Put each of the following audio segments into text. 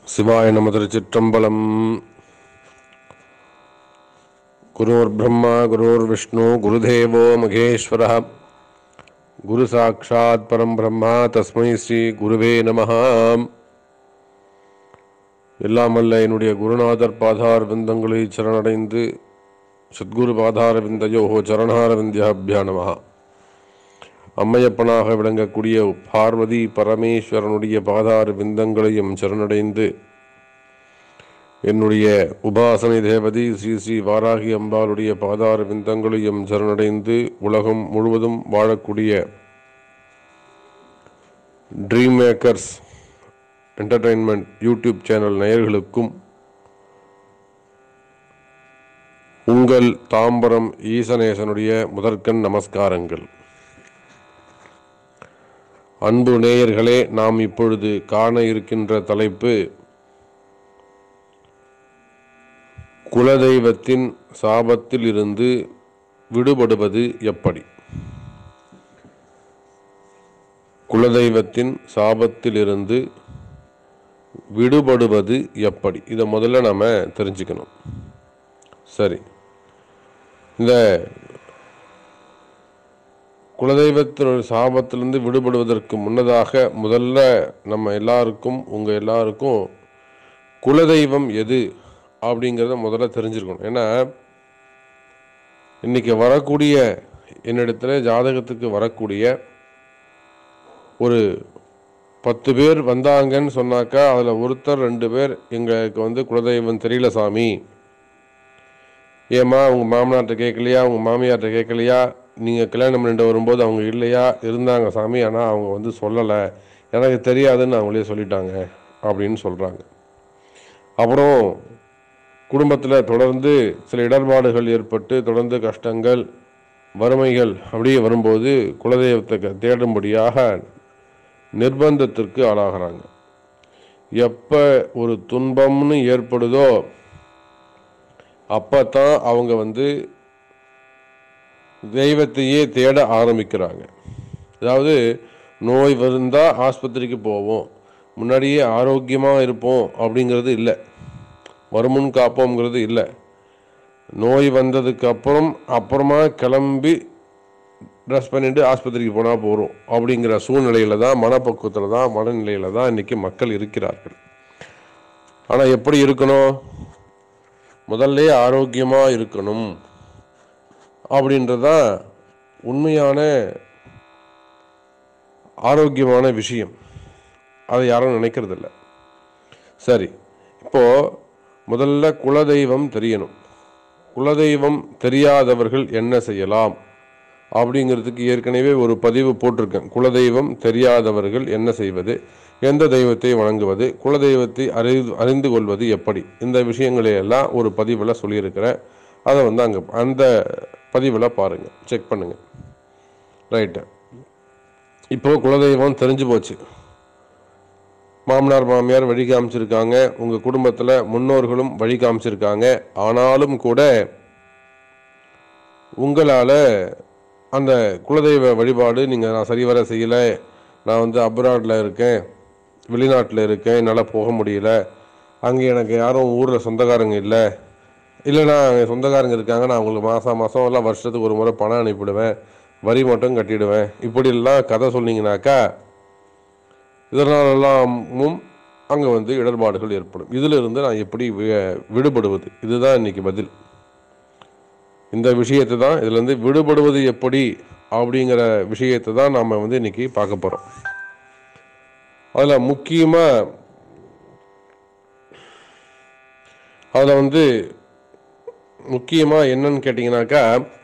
சிவாய நம திருச்சிற்றம்பலம் குருர் பிரம்மா குருர் விஷ்ணு குருதேவோ மகேஸ்வர குரு சாட்சாத் பரம் பிரம்மா தஸ்மை ஸ்ரீ குருவே நமஹ எல்லாம் அல்ல என்னுடைய குருநாதர் பாதார் விந்தங்களை சரணடைந்து சத்குரு பாதார விந்தயோ சரணார விந்தியாபியா நமஹா அம்மையப்பனாக விளங்கக்கூடிய பார்வதி பரமேஸ்வரனுடைய பாதார விந்தங்களையும் சரணடைந்து என்னுடைய உபாசனை தேவதி ஸ்ரீ ஸ்ரீ வாராகி அம்பாளுடைய பாதார விந்தங்களையும் சரணடைந்து உலகம் முழுவதும் வாழக்கூடிய dream makers entertainment YouTube channel நேயர்களுக்கும் உங்கள் தாம்பரம் ஈசனேசனுடைய முதற்கண் நமஸ்காரங்கள் அன்பு நேயர்களே நாம் இப்பொழுது காண இருக்கின்ற தலைப்பு குலதெய்வத்தின் சாபத்தில் இருந்து விடுபடுவது எப்படி குலதெய்வத்தின் சாபத்திலிருந்து விடுபடுவது எப்படி இதை முதல்ல நாம தெரிஞ்சுக்கணும் சரி இந்த குலதெய்வத்தினுடைய சாபத்திலிருந்து விடுபடுவதற்கு முன்னதாக முதல்ல நம்ம எல்லாருக்கும் உங்கள் எல்லாருக்கும் குலதெய்வம் எது அப்படிங்கிறத முதல்ல தெரிஞ்சிருக்கணும் ஏன்னா இன்னைக்கு வரக்கூடிய என்னிடத்துல ஜாதகத்துக்கு வரக்கூடிய ஒரு பத்து பேர் வந்தாங்கன்னு சொன்னாக்கா அதில் ஒருத்தர் ரெண்டு பேர் எங்களுக்கு வந்து குலதெய்வம் தெரியல சாமி ஏம்மா உங்கள் மாமனார்கிட்ட கேட்கலையா உங்கள் மாமியார்கிட்ட கேட்கலையா நீங்கள் கல்யாணம் பண்ணிட்டு வரும்போது அவங்க இல்லையா இருந்தாங்க சாமி ஆனால் அவங்க வந்து சொல்லலை எனக்கு தெரியாதுன்னு அவங்களே சொல்லிட்டாங்க அப்படின்னு சொல்கிறாங்க அப்புறம் குடும்பத்தில் தொடர்ந்து சில இடர்பாடுகள் ஏற்பட்டு தொடர்ந்து கஷ்டங்கள் வறுமைகள் அப்படியே வரும்போது குலதெய்வத்தை தேடும்படியாக நிர்பந்தத்திற்கு ஆளாகிறாங்க எப்போ ஒரு துன்பம்னு ஏற்படுதோ அப்போ தான் அவங்க வந்து தெய்வத்தையே தேட ஆரம்பிக்கிறாங்க அதாவது நோய் வந்தால் ஆஸ்பத்திரிக்கு போவோம் முன்னாடியே ஆரோக்கியமாக இருப்போம் அப்படிங்கிறது இல்லை வருமுன் காப்போங்கிறது இல்லை நோய் வந்ததுக்கு அப்புறம் அப்புறமா கிளம்பி ட்ரெஸ் பண்ணிட்டு ஆஸ்பத்திரிக்கு போனால் போகிறோம் அப்படிங்கிற சூழ்நிலையில் தான் மனப்பக்குவத்தில் தான் மனநிலையில் தான் இன்றைக்கி மக்கள் இருக்கிறார்கள் ஆனால் எப்படி இருக்கணும் முதல்ல ஆரோக்கியமாக இருக்கணும் அப்படின்றதான் உண்மையான ஆரோக்கியமான விஷயம் அதை யாரும் நினைக்கிறதில்ல சரி இப்போ முதல்ல குலதெய்வம் தெரியணும் குலதெய்வம் தெரியாதவர்கள் என்ன செய்யலாம் அப்படிங்கிறதுக்கு ஏற்கனவே ஒரு பதிவு போட்டிருக்கேன் குலதெய்வம் தெரியாதவர்கள் என்ன செய்வது எந்த தெய்வத்தை வணங்குவது குலதெய்வத்தை அறிந்து அறிந்து கொள்வது எப்படி இந்த விஷயங்களை எல்லாம் ஒரு பதிவில் சொல்லியிருக்கிறேன் அதை வந்து அங்கே அந்த பதிவில் பாருங்கள் செக் பண்ணுங்கள் ரைட்டு இப்போ குலதெய்வம் தெரிஞ்சு போச்சு மாமனார் மாமியார் வழி காமிச்சிருக்காங்க உங்கள் குடும்பத்தில் முன்னோர்களும் வழி காமிச்சிருக்காங்க ஆனாலும் கூட உங்களால் அந்த குலதெய்வ வழிபாடு நீங்கள் நான் சரிவர செய்யலை நான் வந்து அப்ராடில் இருக்கேன் வெளிநாட்டில் இருக்கேன் என்னால் போக முடியல அங்கே எனக்கு யாரும் ஊரில் சொந்தக்காரங்க இல்லை இல்லைண்ணா அங்கே சொந்தக்காரங்க இருக்காங்க நான் அவங்களுக்கு மாதம் மாதம் எல்லாம் வருஷத்துக்கு ஒரு முறை பணம் அனுப்பிவிடுவேன் வரி மட்டும் கட்டிடுவேன் இப்படிலாம் கதை சொன்னீங்கனாக்கா இதனாலெல்லாமும் அங்கே வந்து இடர்பாடுகள் ஏற்படும் இதிலிருந்து நான் எப்படி வி- விடுபடுவது இதுதான் இன்னைக்கு பதில் இந்த விஷயத்தை தான் இதுலேருந்து விடுபடுவது எப்படி அப்படிங்கிற விஷயத்தை தான் நாம் வந்து இன்னைக்கு பார்க்க போகிறோம் அதில் முக்கியமாக அதில் வந்து முக்கியமாக என்னன்னு கேட்டிங்கனாக்கா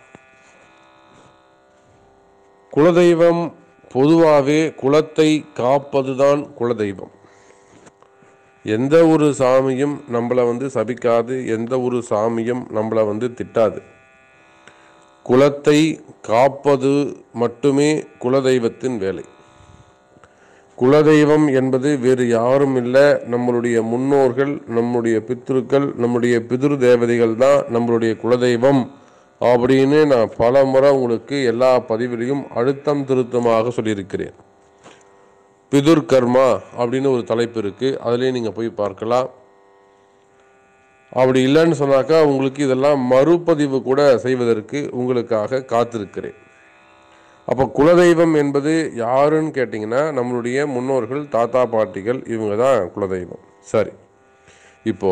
குலதெய்வம் பொதுவாகவே குலத்தை காப்பதுதான் குலதெய்வம் எந்த ஒரு சாமியும் நம்மளை வந்து சபிக்காது எந்த ஒரு சாமியும் நம்மளை வந்து திட்டாது குலத்தை காப்பது மட்டுமே குலதெய்வத்தின் வேலை குலதெய்வம் என்பது வேறு யாரும் இல்லை நம்மளுடைய முன்னோர்கள் நம்முடைய பித்ருக்கள் நம்முடைய பிதிரு தேவதைகள் தான் நம்மளுடைய குலதெய்வம் அப்படின்னு நான் பல முறை உங்களுக்கு எல்லா பதிவிலையும் அழுத்தம் திருத்தமாக சொல்லியிருக்கிறேன் பிதுர் கர்மா அப்படின்னு ஒரு தலைப்பு இருக்குது அதுலேயும் நீங்கள் போய் பார்க்கலாம் அப்படி இல்லைன்னு சொன்னாக்கா உங்களுக்கு இதெல்லாம் மறுபதிவு கூட செய்வதற்கு உங்களுக்காக காத்திருக்கிறேன் அப்போ குலதெய்வம் என்பது யாருன்னு கேட்டிங்கன்னா நம்மளுடைய முன்னோர்கள் தாத்தா பாட்டிகள் இவங்க தான் குலதெய்வம் சரி இப்போ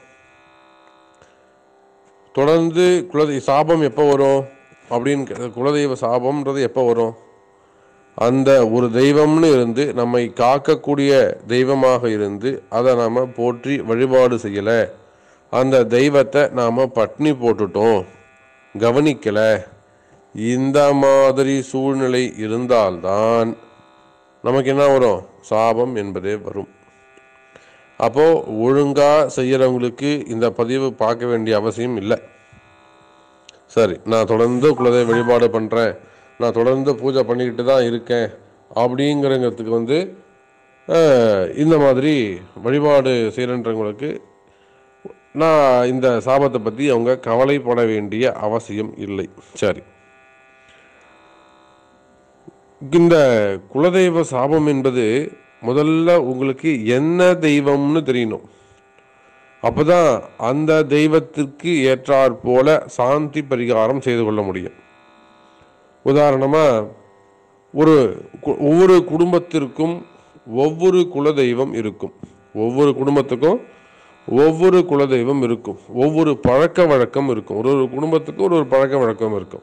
தொடர்ந்து குலதெய் சாபம் எப்போ வரும் அப்படின்னு கே- குலதெய்வ சாபம்ன்றது எப்போ வரும் அந்த ஒரு தெய்வம்னு இருந்து நம்மை காக்கக்கூடிய தெய்வமாக இருந்து அதை நாம் போற்றி வழிபாடு செய்யலை அந்த தெய்வத்தை நாம் பட்னி போட்டுட்டோம் கவனிக்கலை இந்த மாதிரி சூழ்நிலை இருந்தால்தான் நமக்கு என்ன வரும் சாபம் என்பதே வரும் அப்போது ஒழுங்காக செய்கிறவங்களுக்கு இந்த பதிவு பார்க்க வேண்டிய அவசியம் இல்லை சரி நான் தொடர்ந்து குலதெய்வ வழிபாடு பண்ணுறேன் நான் தொடர்ந்து பூஜை பண்ணிக்கிட்டு தான் இருக்கேன் அப்படிங்கிறங்கிறதுக்கு வந்து அஹ், இந்த மாதிரி வழிபாடு செய்கிறன்றவங்களுக்கு நான் இந்த சாபத்தை பற்றி அவங்க கவலைப்பட வேண்டிய அவசியம் இல்லை சரி இந்த குலதெய்வ சாபம் என்பது முதல்ல உங்களுக்கு என்ன தெய்வம்னு தெரியணும் அப்பதான் அந்த தெய்வத்திற்கு ஏற்றாற் போல சாந்தி பரிகாரம் செய்து கொள்ள முடியும் உதாரணமா ஒரு கு- ஒவ்வொரு குடும்பத்திற்கும் ஒவ்வொரு குலதெய்வம் இருக்கும் ஒவ்வொரு குடும்பத்துக்கும் ஒவ்வொரு குலதெய்வம் இருக்கும் ஒவ்வொரு பழக்க வழக்கம் இருக்கும் ஒரு ஒரு குடும்பத்துக்கும் ஒரு ஒரு பழக்க வழக்கம் இருக்கும்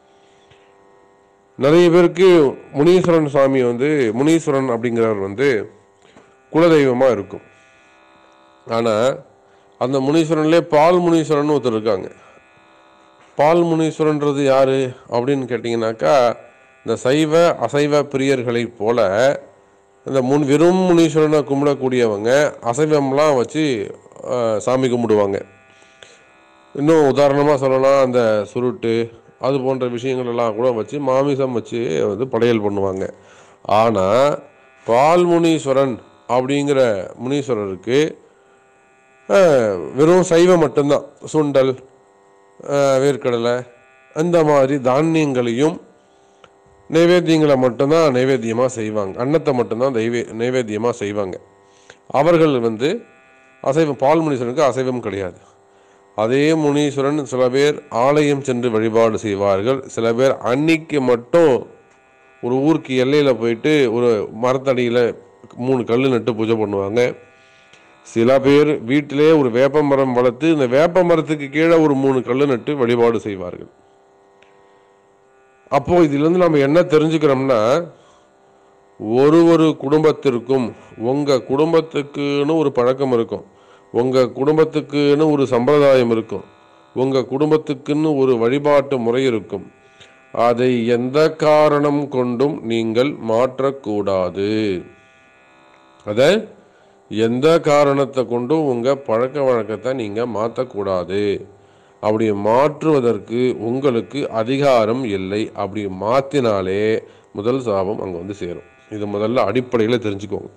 நிறைய பேருக்கு முனீஸ்வரன் சாமி வந்து முனீஸ்வரன் அப்படிங்கிறவர் வந்து குலதெய்வமாக இருக்கும் ஆனால் அந்த முனீஸ்வரன்லேயே பால் முனீஸ்வரன் ஒருத்தர் இருக்காங்க பால் முனீஸ்வரன்றது யாரு அப்படின்னு கேட்டிங்கனாக்கா இந்த சைவ அசைவ பிரியர்களைப் போல இந்த முன் வெறும் முனீஸ்வரனை கும்பிடக்கூடியவங்க அசைவம்லாம் வச்சு அஹ், சாமி கும்பிடுவாங்க இன்னும் உதாரணமாக சொல்லலாம் அந்த சுருட்டு அது போன்ற விஷயங்கள் எல்லாம் கூட வச்சு மாமிசம் வச்சு வந்து படையல் பண்ணுவாங்க ஆனால் பால் முனீஸ்வரன் அப்படிங்கிற முனீஸ்வரருக்கு அஹ், வெறும் சைவம் மட்டும்தான் சுண்டல் அஹ், வேர்க்கடலை அந்த மாதிரி தானியங்களையும் நைவேத்தியங்களை மட்டும்தான் நைவேத்தியமாக செய்வாங்க அன்னத்தை மட்டும்தான் தெய்வே நைவேத்தியமாக செய்வாங்க அவர்கள் வந்து அசைவம் பால் முனீஸ்வரனுக்கு அசைவம் கிடையாது அதே முனீஸ்வரன் சில பேர் ஆலயம் சென்று வழிபாடு செய்வார்கள் சில பேர் அன்னிக்கு மட்டும் ஒரு ஊருக்கு எல்லையில் போயிட்டு ஒரு மரத்தடியில் மூணு கல் நட்டு பூஜை பண்ணுவாங்க சில பேர் வீட்டிலே ஒரு வேப்ப மரம் வளர்த்து இந்த வேப்ப மரத்துக்கு கீழே ஒரு மூணு கல் நட்டு வழிபாடு செய்வார்கள் அப்போ இதிலிருந்து நம்ம என்ன தெரிஞ்சுக்கிறோம்னா ஒரு ஒரு குடும்பத்திற்கும் உங்க குடும்பத்துக்குன்னு ஒரு பழக்கம் இருக்கும் உங்க குடும்பத்துக்குன்னு ஒரு சம்பிரதாயம் இருக்கும் உங்க குடும்பத்துக்குன்னு ஒரு வழிபாட்டு முறை இருக்கும் அதை எந்த காரணம் கொண்டும் நீங்கள் மாற்றக்கூடாது அதை எந்த காரணத்தை கொண்டும் உங்க பழக்க வழக்கத்தை நீங்க மாற்றக்கூடாது அப்படி மாற்றுவதற்கு உங்களுக்கு அதிகாரம் இல்லை அப்படி மாத்தினாலே முதல் சாபம் அங்க வந்து சேரும் இது முதல்ல அடிப்படையில் தெரிஞ்சுக்கோங்க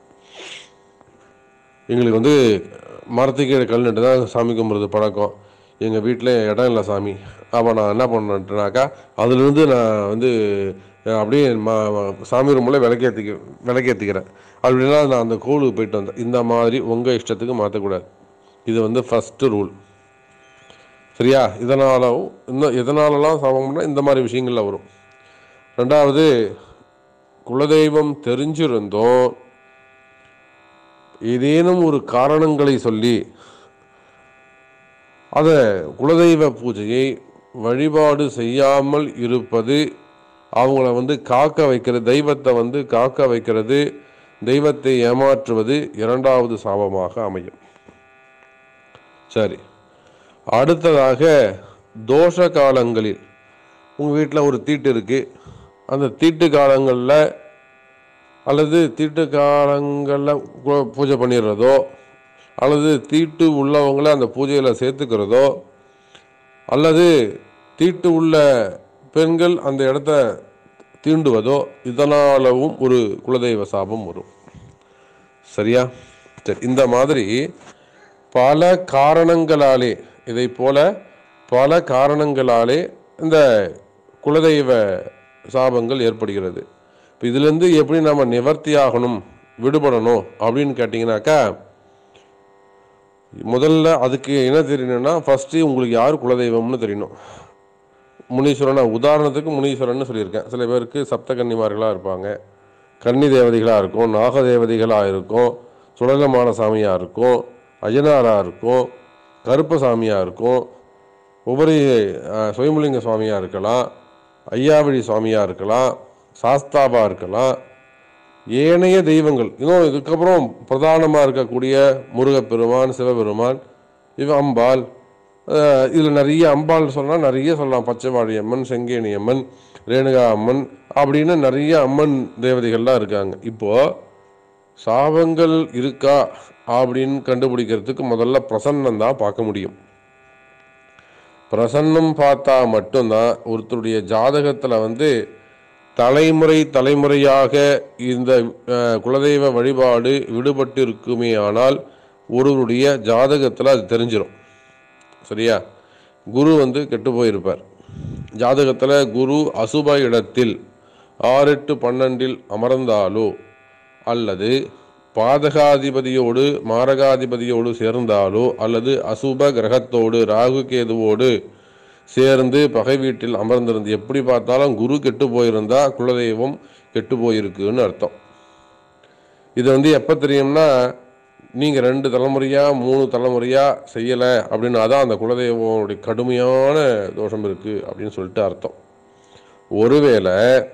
எங்களுக்கு வந்து மரத்துக்கு கீழே கல் நட்டு தான் சாமி கும்பிட்றது பழக்கம் எங்கள் வீட்டில் இடம் இல்லை சாமி அப்போ நான் என்ன பண்ணேன்ட்டுனாக்கா அதுலேருந்து நான் வந்து அஹ், அப்படியே ம ம- சாமி ரூமில் விளக்கேற்றிக்க விளக்கேற்றிக்கிறேன் அப்படின்னா நான் அந்த கோவிலுக்கு போயிட்டு வந்தேன் இந்த மாதிரி உங்கள் இஷ்டத்துக்கு மாற்றக்கூடாது இது வந்து ஃபஸ்ட்டு ரூல் சரியா இதனாலும் இன்னும் எதனாலலாம் சாபம்னா இந்த மாதிரி விஷயங்கள்ல வரும் ரெண்டாவது குலதெய்வம் தெரிஞ்சிருந்தோம் ஏதேனும் ஒரு காரணங்களை சொல்லி அதை குலதெய்வ பூஜையை வழிபாடு செய்யாமல் இருப்பது அவங்கள வந்து காக்க வைக்கிறது தெய்வத்தை வந்து காக்க வைக்கிறது தெய்வத்தை ஏமாற்றுவது இரண்டாவது சாபமாக அமையும் சரி அடுத்ததாக தோஷ காலங்களில் உங்கள் வீட்டில் ஒரு தீட்டு இருக்குது அந்த தீட்டு காலங்களில் அல்லது தீட்டு காலங்களில் கு- பூஜை பண்ணிடுறதோ அல்லது தீட்டு உள்ளவங்கள அந்த பூஜையில் சேர்த்துக்கிறதோ அல்லது தீட்டு உள்ள பெண்கள் அந்த இடத்த தீண்டுவதோ இதனாலவும் ஒரு குலதெய்வ சாபம் வரும் சரியா சரி இந்த மாதிரி பல காரணங்களாலே இதை போல பல காரணங்களாலே இந்த குலதெய்வ சாபங்கள் ஏற்படுகிறது இப்போ இதுலேருந்து எப்படி நம்ம நிவர்த்தி ஆகணும் விடுபடணும் அப்படின்னு கேட்டிங்கனாக்கா முதல்ல அதுக்கு என்ன தெரியணும்னா ஃபஸ்ட்டு உங்களுக்கு யார் குலதெய்வம்னு தெரியணும் முனீஸ்வரன் நான் உதாரணத்துக்கு முனீஸ்வரன் சொல்லியிருக்கேன் சில பேருக்கு சப்த கன்னிமார்களாக இருப்பாங்க கன்னி தேவதைகளாக இருக்கும் நாக தேவதைகளாக இருக்கும் சுடலமான சாமியாக இருக்கும் அய்யனாராக இருக்கும் கருப்ப சாமியாக இருக்கும் ஒவ்வொரு அஹ், சுயம்புலிங்க சுவாமியாக இருக்கலாம் ஐயாவழி சுவாமியாக இருக்கலாம் சாஸ்தாபா இருக்கலாம் ஏனைய தெய்வங்கள் இன்னும் இதுக்கப்புறம் பிரதானமாக இருக்கக்கூடிய முருகப்பெருமான் சிவபெருமான் இவ அம்பாள் இதில் நிறைய அம்பாள் சொன்னால் நிறைய சொல்லலாம் பச்சைவாழி அம்மன் செங்கேணி அம்மன் ரேணுகா அம்மன் அப்படின்னு நிறைய அம்மன் தேவதைகள்லாம் இருக்காங்க இப்போது சாபங்கள் இருக்கா அப்படின்னு கண்டுபிடிக்கிறதுக்கு முதல்ல பிரசன்னம் தான் பார்க்க முடியும் பிரசன்னம் பார்த்தா மட்டும்தான் ஒருத்தருடைய ஜாதகத்தில் வந்து தலைமுறை தலைமுறையாக இந்த அஹ், குலதெய்வ வழிபாடு விடுபட்டு இருக்குமே ஆனால் ஒருவருடைய ஜாதகத்தில் அது தெரிஞ்சிடும் சரியா குரு வந்து கெட்டு போயிருப்பார் ஜாதகத்தில் குரு அசுப இடத்தில் ஆறு எட்டு பன்னெண்டில் அமர்ந்தாலோ அல்லது பாதகாதிபதியோடு மாரகாதிபதியோடு சேர்ந்தாலோ அல்லது அசுப கிரகத்தோடு ராகு கேதுவோடு சேர்ந்து பகை வீட்டில் அமர்ந்திருந்து எப்படி பார்த்தாலும் குரு கெட்டு போயிருந்தா குலதெய்வம் கெட்டு போயிருக்குன்னு அர்த்தம் இது வந்து எப்போ தெரியும்னா நீங்கள் ரெண்டு தலைமுறையாக மூணு தலைமுறையாக செய்யலை அப்படின்னு அதான் அந்த குலதெய்வனுடைய கடுமையான தோஷம் இருக்குது அப்படின்னு சொல்லிட்டு அர்த்தம் ஒருவேளை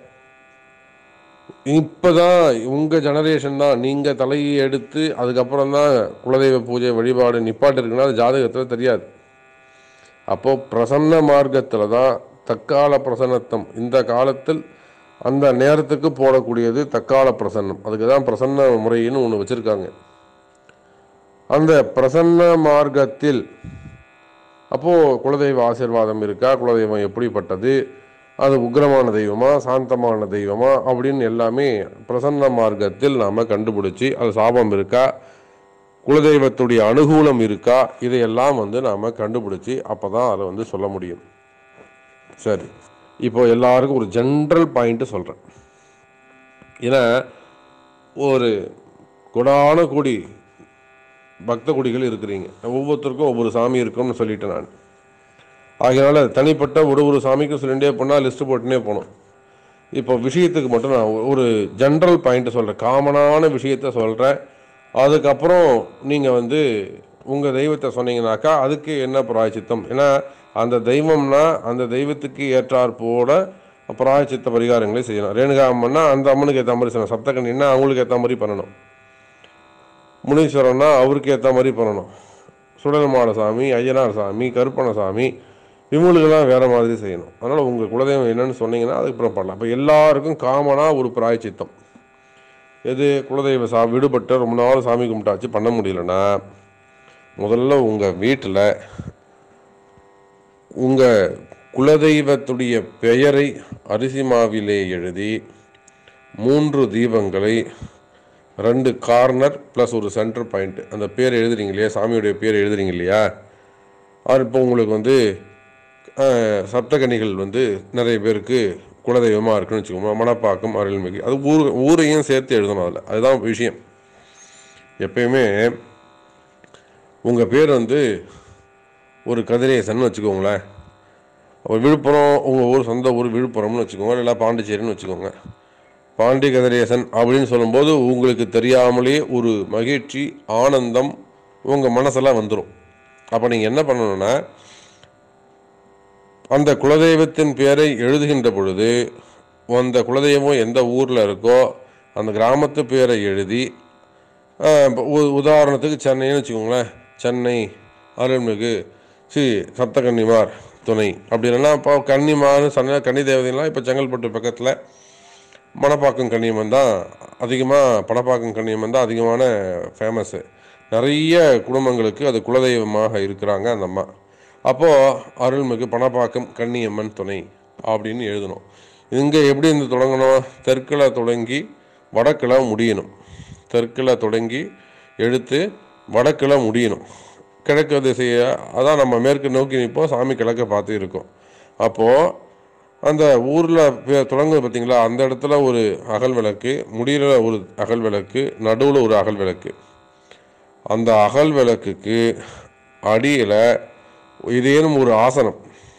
இப்போதான் உங்கள் ஜெனரேஷன் தான் நீங்கள் தலையை எடுத்து அதுக்கப்புறம் தான் குலதெய்வ பூஜை வழிபாடு நிப்பாட்டு இருக்குன்னா அது ஜாதகத்தில் தெரியாது அப்போது பிரசன்ன மார்க்கத்தில் தான் தக்கால பிரசன்னத்தம் இந்த காலத்தில் அந்த நேரத்துக்கு போடக்கூடியது தக்கால பிரசன்னம் அதுக்கு தான் பிரசன்ன முறைன்னு ஒன்று வச்சுருக்காங்க அந்த பிரசன்ன மார்க்கத்தில் அப்போது குலதெய்வ ஆசீர்வாதம் இருக்கா குலதெய்வம் எப்படிப்பட்டது அது உக்ரமான தெய்வமா சாந்தமான தெய்வமா அப்படின்னு எல்லாமே பிரசன்ன மார்க்கத்தில் நாம் கண்டுபிடிச்சி அது சாபம் இருக்கா குலதெய்வத்துடைய அனுகூலம் இருக்கா இதையெல்லாம் வந்து நாம் கண்டுபிடிச்சி அப்போ தான் அதை வந்து சொல்ல முடியும் சரி இப்போ எல்லாருக்கும் ஒரு ஜென்ரல் பாயிண்ட்டு சொல்கிறேன் ஏன்னா ஒரு கொடான கொடி பக்த கொடிகள் இருக்கிறீங்க ஒவ்வொருத்தருக்கும் ஒவ்வொரு சாமி இருக்கும்னு சொல்லிட்டேன் நான் ஆகையினால தனிப்பட்ட ஒரு ஒரு சாமிக்கும் சொல்லிகிட்டே போனால் லிஸ்ட்டு போட்டுனே போகணும் இப்போ விஷயத்துக்கு மட்டும் நான் ஒரு ஜென்ரல் பாயிண்ட்டை சொல்கிறேன் காமனான விஷயத்த சொல்கிறேன் அதுக்கப்புறம் நீங்கள் வந்து உங்கள் தெய்வத்தை சொன்னீங்கனாக்கா அதுக்கு என்ன பிராயச்சித்தம் ஏன்னா அந்த தெய்வம்னா அந்த தெய்வத்துக்கு ஏற்றாற் போல பிராயச்சித்த பரிகாரங்களை செய்யணும் ரேணுகா அம்மன்னா அந்த அம்மனுக்கு ஏற்ற மாதிரி செய்யணும் சப்தகண்ணின்னா அவங்களுக்கு ஏற்ற மாதிரி பண்ணணும் முனீஸ்வரன்னா அவருக்கு ஏற்ற மாதிரி பண்ணணும் சுடலமாட சாமி ஐயனார் சாமி கருப்பண சாமி இவங்களுக்கெல்லாம் வேறு மாதிரி செய்யணும் அதனால் உங்கள் குலதெய்வம் என்னன்னு சொன்னீங்கன்னா அதுக்கப்புறம் பண்ணலாம் இப்போ எல்லாருக்கும் காமனாக ஒரு பிராயச்சித்தம் எது குலதெய்வ சா விடுபட்டு ரொம்ப நாள் சாமி கும்பிட்டாச்சு பண்ண முடியலன்னா முதல்ல உங்கள் வீட்டில் உங்கள் குலதெய்வத்துடைய பெயரை அரிசி மாவிலே எழுதி மூன்று தீபங்களை ரெண்டு கார்னர் ப்ளஸ் ஒரு சென்டர் பாயிண்ட் அந்த பேர் எழுதுறீங்க இல்லையா சாமியுடைய பேர் எழுதுறீங்க இல்லையா அது இப்போ உங்களுக்கு வந்து அஹ், சப்தகன்னிகள் வந்து நிறைய பேருக்கு குலதெய்வமாக இருக்குன்னு வச்சுக்கோங்க மணப்பாக்கம் அருள்மிகு அது ஊர் ஊரையும் சேர்த்து எழுதணும் அதில் அதுதான் விஷயம் எப்பயுமே உங்கள் பேர் வந்து ஒரு கதிரேசன் வச்சுக்கோங்களேன் ஒரு விழுப்புரம் உங்கள் ஊர் சொந்த ஊர் விழுப்புரம்னு வச்சுக்கோங்க இல்லை பாண்டிச்சேரின்னு வச்சுக்கோங்க பாண்டி கதிரேசன் அப்படின்னு சொல்லும்போது உங்களுக்கு தெரியாமலே ஒரு மகிழ்ச்சி ஆனந்தம் உங்கள் மனசெல்லாம் வந்துடும் அப்போ நீங்கள் என்ன பண்ணணும்னா அந்த குலதெய்வத்தின் பெயரை எழுதுகின்ற பொழுது அந்த குலதெய்வம் எந்த ஊரில் இருக்கோ அந்த கிராமத்து பேரை எழுதி ஆஹ், இப்ப உ- உதாரணத்துக்கு சென்னைன்னு வச்சுக்கோங்களேன் சென்னை அருள்மிகு ஸ்ரீ சப்தகன்னிமார் துணை அப்படி இல்லைன்னா இப்போ கன்னிமார்னு சொன்ன கன்னி தேவதைலாம் இப்போ செங்கல்பட்டு பக்கத்தில் மணப்பாக்கம் கன்னியம்மன் தான் அதிகமாக பணப்பாக்கம் கன்னியம்மன் தான் அதிகமான ஃபேமஸ்ஸு நிறைய குடும்பங்களுக்கு அது குலதெய்வமாக இருக்கிறாங்க அந்த அம்மா அப்போது அருள்மிகு பணப்பாக்கம் கன்னியம்மன் துணை அப்படின்னு எழுதணும் இங்கே எப்படி இருந்து தொடங்கணும் தெற்கில் தொடங்கி வடக்கில் முடியணும் தெற்கில் தொடங்கி எடுத்து வடக்கில் முடியணும் கிழக்கு திசையை அதான் நம்ம மேற்கு நோக்கி நிற்போம் சாமி கிழக்க பார்த்து இருக்கோம் அப்போது அந்த ஊரில் தொடங்குது பார்த்தீங்களா அந்த இடத்துல ஒரு அகல் விளக்கு முடியல ஒரு அகல் விளக்கு நடுவில் ஒரு அகல் விளக்கு அந்த அகல் விளக்குக்கு அடியில் ஏதேனும் ஒரு ஆசனம்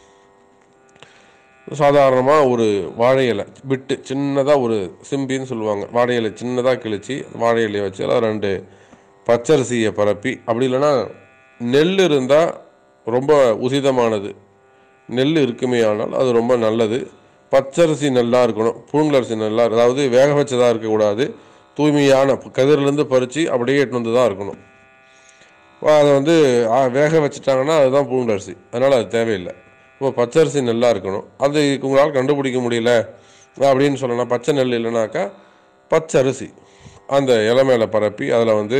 சாதாரணமாக ஒரு வாழை இலை விட்டு சின்னதாக ஒரு சிம்பின்னு சொல்லுவாங்க வாழை இலை சின்னதாக கிழிச்சு வாழை இலையை வச்சு அதில் ரெண்டு பச்சரிசியை பரப்பி அப்படி இல்லைன்னா நெல் இருந்தால் ரொம்ப உசிதமானது நெல் இருக்குமே ஆனால் அது ரொம்ப நல்லது பச்சரிசி நல்லா இருக்கணும் புழுங்கலரிசி நல்லா அதாவது வேக வச்சதாக இருக்கக்கூடாது தூய்மையான கதிரிலேருந்து பறித்து அப்படியே எட்டு வந்து தான் இருக்கணும் அதை வந்து ஆ, வேக வச்சுட்டாங்கன்னா அதுதான் புழுங்கலரிசி அதனால் அது தேவையில்லை இப்போ பச்சரிசி நல்லா இருக்கணும் அது உங்களால் கண்டுபிடிக்க முடியல அப்படின்னு சொல்லலாம் பச்சை நெல் இல்லைனாக்கா பச்சரிசி அந்த இலை மேலே பரப்பி அதில் வந்து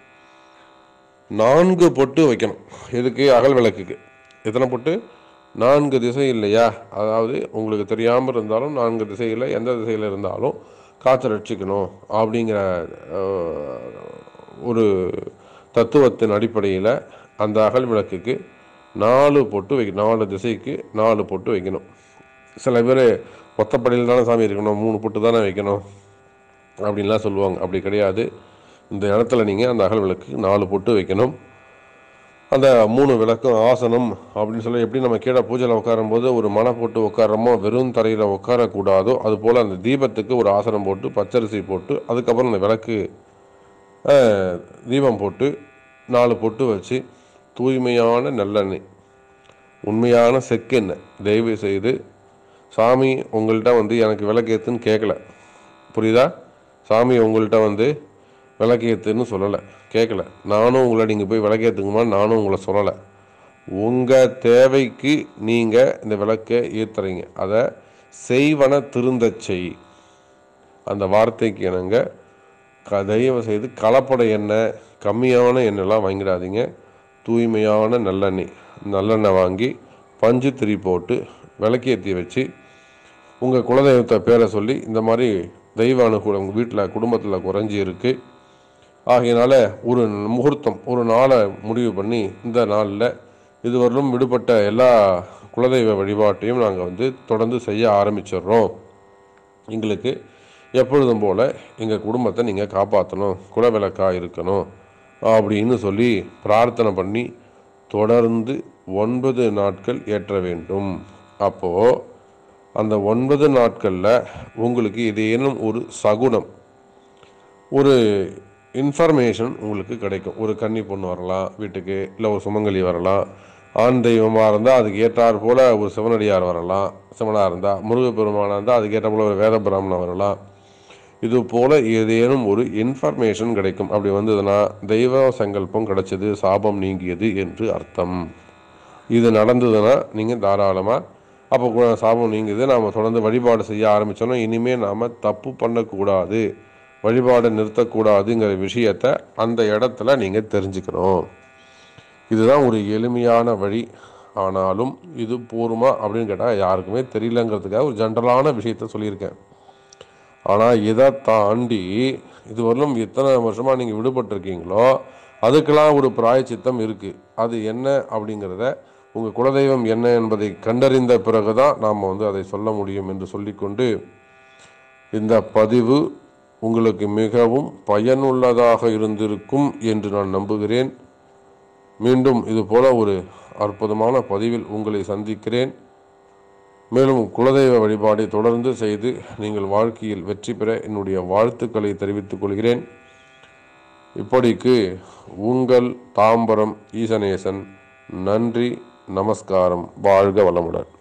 நான்கு பொட்டு வைக்கணும் எதுக்கு அகல் விளக்குக்கு எத்தனை பொட்டு நான்கு திசை இல்லையா அதாவது உங்களுக்கு தெரியாமல் இருந்தாலும் நான்கு திசையில் எந்த திசையில் இருந்தாலும் காற்றை ரட்சிக்கணும் அப்படிங்கிற அஹ், ஒரு தத்துவத்தின் அடிப்படையில் அந்த அகல் விளக்குக்கு நாலு பொட்டு வைக்க நாலு திசைக்கு நாலு பொட்டு வைக்கணும் சில பேர் ஒத்தப்படையில் தானே சாமி இருக்கணும் மூணு பொட்டு தானே வைக்கணும் அப்படின்லாம் சொல்லுவாங்க அப்படி கிடையாது இந்த இடத்துல நீங்கள் அந்த அகல் விளக்கு நாலு பொட்டு வைக்கணும் அந்த மூணு விளக்கும் ஆசனம் அப்படின்னு சொல்லி எப்படி நம்ம கீழே பூஜையில் உட்காரும்போது ஒரு மனை போட்டு உட்காரமோ வெறும் தரையில் உட்காரக்கூடாதோ அது போல் அந்த தீபத்துக்கு ஒரு ஆசனம் போட்டு பச்சரிசி போட்டு அதுக்கப்புறம் அந்த விளக்கு அஹ், தீபம் போட்டு நாலு பொட்டு வச்சு தூய்மையான நல்லெண்ணெய் உண்மையான செக்கெண்ணெய் தயவு செய்து சாமி உங்கள்கிட்ட வந்து எனக்கு விளக்கேத்துன்னு கேட்கல புரியுதா சாமி உங்கள்கிட்ட வந்து விளக்கேத்துன்னு சொல்லலை கேட்கல நானும் உங்களை நீங்கள் போய் விளக்கேற்றுங்கம்மா நானும் உங்களை சொல்லலை உங்கள் தேவைக்கு நீங்கள் இந்த விளக்கை ஏற்றுறீங்க அதை செய்வன திருந்தச் செய் அந்த வார்த்தைக்கு இணங்க க தயவு செய்து கலப்பட எண்ணெய் கம்மியான எண்ணெய்லாம் வாங்கிடாதீங்க தூய்மையான நல்லெண்ணெய் நல்லெண்ணெய் வாங்கி பஞ்சு திரி போட்டு விளக்கேற்றி வச்சு உங்கள் குலதெய்வத்தை பேரை சொல்லி இந்த மாதிரி தெய்வ அனுகூலம் உங்கள் வீட்டில் குடும்பத்தில் குறைஞ்சி இருக்குது ஆகையினால ஒரு முகூர்த்தம் ஒரு நாளை முடிவு பண்ணி இந்த நாளில் இதுவரையிலும் விடுபட்ட எல்லா குலதெய்வ வழிபாட்டையும் நாங்கள் வந்து தொடர்ந்து செய்ய ஆரம்பிச்சிடுறோம் எங்களுக்கு எப்பொழுதும் போல் எங்கள் குடும்பத்தை நீங்கள் காப்பாற்றணும் குலவிளக்காக இருக்கணும் அப்படின்னு சொல்லி பிரார்த்தனை பண்ணி தொடர்ந்து ஒன்பது நாட்கள் ஏற்ற வேண்டும் அப்போது அந்த ஒன்பது நாட்களில் உங்களுக்கு ஏதேனும் ஒரு சகுனம் ஒரு இன்ஃபர்மேஷன் உங்களுக்கு கிடைக்கும் ஒரு கன்னி பொண்ணு வரலாம் வீட்டுக்கு இல்லை ஒரு சுமங்கலி வரலாம் ஆண் தெய்வமாக இருந்தால் அதுக்கு ஏற்றாற் போல் ஒரு சிவனடியார் வரலாம் சிவனாக இருந்தால் முருகப்பெருமானாக இருந்தால் அதுக்கு ஏற்ற போல் ஒரு வேத பிராமணன் வரலாம் இது போல் ஏதேனும் ஒரு இன்ஃபர்மேஷன் கிடைக்கும் அப்படி வந்ததுன்னா தெய்வ சங்கல்பம் கிடைச்சது சாபம் நீங்கியது என்று அர்த்தம் இது நடந்ததுன்னா நீங்கள் தாராளமாக அப்போ கு- சாபம் நீங்குது நாம் தொடர்ந்து வழிபாடு செய்ய ஆரம்பித்தோன்னா இனிமேல் நாம் தப்பு பண்ணக்கூடாது வழிபாடை நிறுத்தக்கூடாதுங்கிற விஷயத்த அந்த இடத்துல நீங்கள் தெரிஞ்சுக்கணும் இதுதான் ஒரு எளிமையான வழி ஆனாலும் இது போருமா அப்படின்னு கேட்டால் யாருக்குமே தெரியலங்கிறதுக்காக ஒரு ஜென்ரலான விஷயத்த சொல்லியிருக்கேன் ஆனால் இதை தாண்டி இதுவரையிலும் எத்தனை வருஷமாக நீங்கள் விடுபட்டிருக்கீங்களோ அதுக்கெல்லாம் ஒரு பிராயச்சித்தம் இருக்குது அது என்ன அப்படிங்கிறத உங்கள் குலதெய்வம் என்ன என்பதை கண்டறிந்த பிறகு தான் நாம் வந்து அதை சொல்ல முடியும் என்று சொல்லிக்கொண்டு இந்த பதிவு உங்களுக்கு மிகவும் பயனுள்ளதாக இருந்திருக்கும் என்று நான் நம்புகிறேன் மீண்டும் இது போல ஒரு அற்புதமான பதிவில் உங்களை சந்திக்கிறேன் மேலும் குலதெய்வ வழிபாடை தொடர்ந்து செய்து நீங்கள் வாழ்க்கையில் வெற்றி பெற என்னுடைய வாழ்த்துக்களை தெரிவித்துக் கொள்கிறேன் இப்படிக்கு உங்கள் தாம்பரம் ஈசனேசன் நன்றி நமஸ்காரம் வாழ்க வளமுடன்